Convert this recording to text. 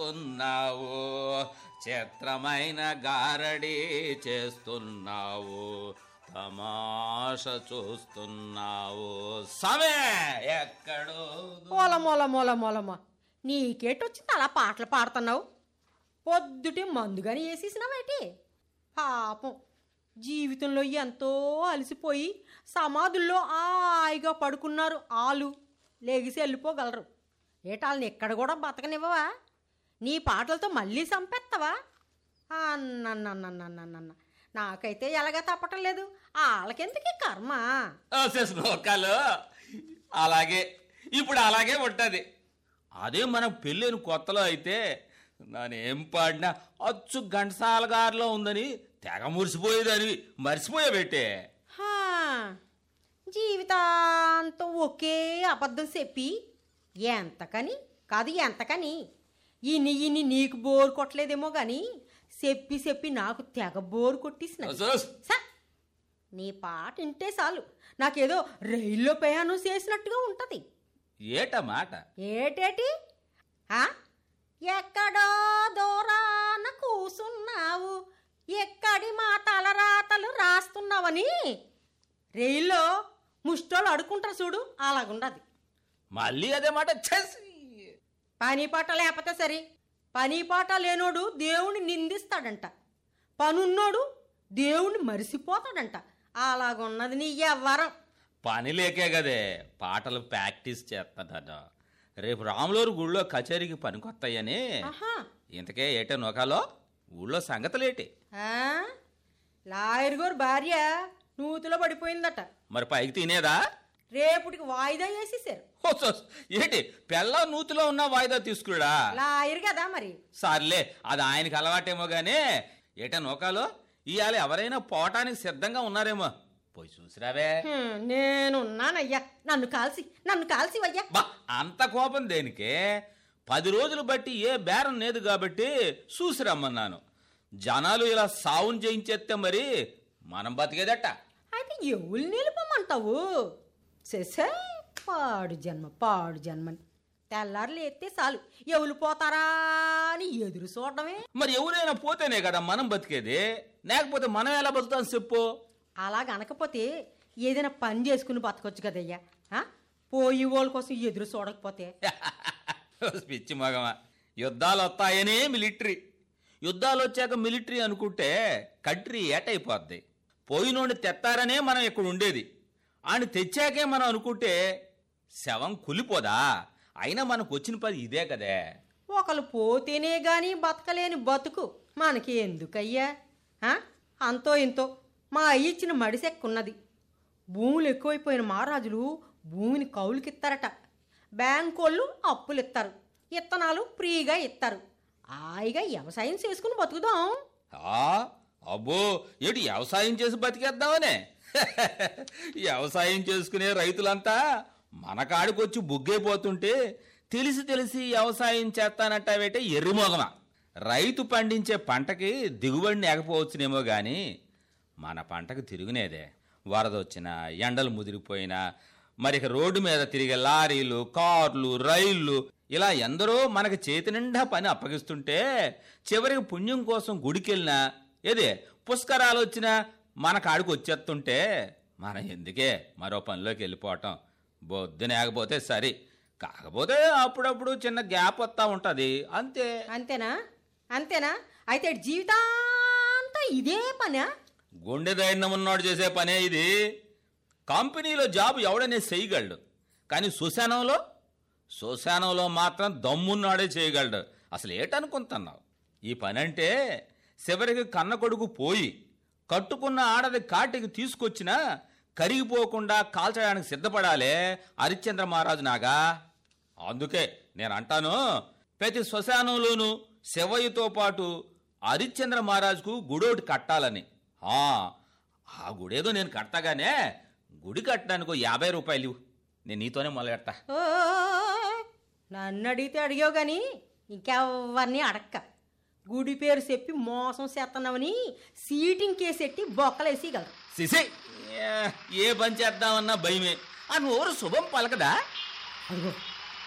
చేస్తున్నావు చిత్రమైన గారడి చేస్తున్నావు తమాష చూస్తున్నావు సమే ఎక్కడో మూల మూల మూల మూలమ్మ నీకేటొచ్చింది అలా పాటలు పాడుతున్నావు పొద్దుటే మందుగాని వేసేసినావేటి పాపం జీవితంలో ఎంతో అలసిపోయి సమాధుల్లో హాయిగా పడుకున్నారు ఆలు లెగిసి వెళ్ళిపోగలరు ఏటాళ్ళని ఎక్కడ కూడా బతకనివ్వవా నీ పాటలతో మళ్ళీ చంపేస్తావా అన్నన్నన్నన్నన్నన్న నాకైతే ఎలాగా తప్పటం లేదు వాళ్ళకెందుకు కర్మ నోకాలు అలాగే ఇప్పుడు అలాగే ఉంటది అదే మనం పెళ్ళైన కొత్తలో అయితే నానేం పాడినా అచ్చు ఘంటసాల గారిలో ఉందని తెగ మురిసిపోయేదని మర్చిపోయాబెట్టే హా, జీవితాంతం ఒకే అబద్ధం చెప్పి ఎంతకని కాదు ఎంతకని ఇన్ని ఇన్ని నీకు బోరు కొట్టలేదేమో కానీ చెప్పి చెప్పి నాకు తెగ బోరు కొట్టేసిన అసోస్. నీ పాట వింటే చాలు నాకేదో రైల్లో ప్రయాణం చేసినట్టుగా ఉంటది ఏట మాట ఏటేటి ఆ? ఎక్కడో దూరాన కూసున్నావు ఎక్కడి మా తలరాతలు రాస్తున్నావని రైల్లో ముష్టోళ్ళు అడుకుంటారు చూడు అలాగుండదు మళ్ళీ అదే మాట ఛస్! పని పాట లేకపోతే సరే పని పాట లేనోడు దేవుణ్ణి నిందిస్తాడంట పనున్నోడు దేవుణ్ణి మరిసిపోతాడంట అలాగున్నది నీ ఎవ్వరం పని లేకే కదే పాటలు ప్రాక్టీస్ చేస్తాను రేపు రాములూరు గుళ్ళో కచేరీకి పనికొస్తాయని ఆహా ఇంతకే ఏటే నోకాలో ఊళ్ళో సంగతులేటి ఆ? లాయర్ గారు భార్య నూతిలో పడిపోయిందట మరి పైకి తినేదా రేపుటికి వాయిదా వేసేసారు ఓసోస్, ఏంటి పెళ్ళ నూతిలో ఉన్న వాయిదా తీసుకురా లాయర్ కదా మరి సర్లే అది ఆయనకి అలవాటేమో గానీ ఏటా నోకాలో ఇవాళ ఎవరైనా పోవటానికి సిద్ధంగా ఉన్నారేమో పోయి చూసిరావే హ్మ్, నేనున్నానయ్యా నన్ను కాల్సి నన్ను కాల్సి వయ్యా బా అంత కోపం దేనికే పది రోజులు బట్టి ఏ బేరం లేదు కాబట్టి చూసి రమ్మన్నాను జనాలు ఇలా సావును చేయించేస్తే మరి మనం బతికేదట అయితే ఎవరు నిలుపమంటావు చేసే పాడు జన్మ పాడు జన్మని తెల్లారులు ఎత్తే చాలు ఎవరు పోతారా అని ఎదురు చూడడమే మరి ఎవరైనా పోతేనే కదా మనం బతికేది లేకపోతే మనం ఎలా బతుకుతాం చెప్పు అలా గనకపోతే ఏదైనా పని చేసుకుని బతకొచ్చు కదయ్యా ఆ? పోయి వాళ్ళ కోసం ఎదురు చూడకపోతే పిచ్చి మగమా యుద్ధాలు వస్తాయనే మిలిటరీ యుద్ధాలు వచ్చాక మిలిటరీ అనుకుంటే కంట్రీ ఏటైపోద్ది పోయినోడిని తెత్తారనే మనం ఇక్కడ ఉండేది ఆయన తెచ్చాకే మనం అనుకుంటే శవం కులిపోదా అయినా మనకు వచ్చిన పని ఇదే కదే ఒకళ్ళు పోతేనే గాని బతకలేని బతుకు మనకి ఎందుకయ్యా ఆ? అంతో ఇంతో మా అయ్య ఇచ్చిన మడిసెక్కున్నది భూములు ఎక్కువైపోయిన మహారాజులు భూమిని కౌలుకిస్తారట బ్యాంకోళ్ళు అప్పులు ఇస్తారు ఇత్తనాలు ఫ్రీగా ఇస్తారు హాయిగా వ్యవసాయం చేసుకుని బతుకుదాం ఆ అబ్బో ఏటి వ్యవసాయం చేసి బతికేద్దామనే వ్యవసాయం చేసుకునే రైతులంతా మన కాడికొచ్చి బుగ్గైపోతుంటే తెలిసి తెలిసి వ్యవసాయం చేస్తానంటావేటే ఎర్రిమోగమా రైతు పండించే పంటకి దిగుబడి లేకపోవచ్చునేమో గాని మన పంటకు తిరుగునేదే వరదొచ్చినా ఎండలు ముదిరిపోయినా మరి ఇక రోడ్డు మీద తిరిగే లారీలు కార్లు రైళ్లు ఇలా ఎందరో మనకి చేతి నిండా పని అప్పగిస్తుంటే చివరికి పుణ్యం కోసం గుడికెళ్ళినా ఏదే పుష్కరాలు వచ్చినా మన కాడికి వచ్చేస్తుంటే మనం ఎందుకే మరో పనిలోకి వెళ్ళిపోవటం బొద్దునేకపోతే సరి కాకపోతే అప్పుడప్పుడు చిన్న గ్యాప్ వస్తా ఉంటది అంతే అంతేనా అంతేనా అయితే జీవితాంతం ఇదే పనా గుండె ధైర్యం ఉన్నోడు చేసే పనే ఇది కంపెనీలో జాబ్ ఎవడనే చేయగలడు కానీ శ్మశానంలో శ్మశానంలో మాత్రం దమ్మున్నాడే చేయగలడు అసలు ఏటనుకుంటున్నావు ఈ పని అంటే చివరికి కన్న కొడుకు పోయి కట్టుకున్న ఆడది కాటికి తీసుకొచ్చినా కరిగిపోకుండా కాల్చడానికి సిద్ధపడాలే హరిశ్చంద్ర మహారాజు నాగా అందుకే నేను అంటాను ప్రతి శ్మశానంలోనూ శివయ్యతో పాటు హరిశ్చంద్ర మహారాజుకు గుడోటి కట్టాలని ఆ ఆ గుడేదో నేను కడతాగానే గుడి కట్టడానికి ఓ యాభై రూపాయలు ఇవ్వు. నేను నీతోనే మొదలెడతా ఓ నన్ను అడిగితే అడిగావు కానీ ఇంకెవరిని అడక్క గుడి పేరు చెప్పి మోసం చేస్తున్నావని సీటింగ్ కేసెట్టి బొక్కలేసిగలరు సిసి ఏ పని చేద్దామన్నా భయమే ఆ నోరు శుభం పలకదా అదిగో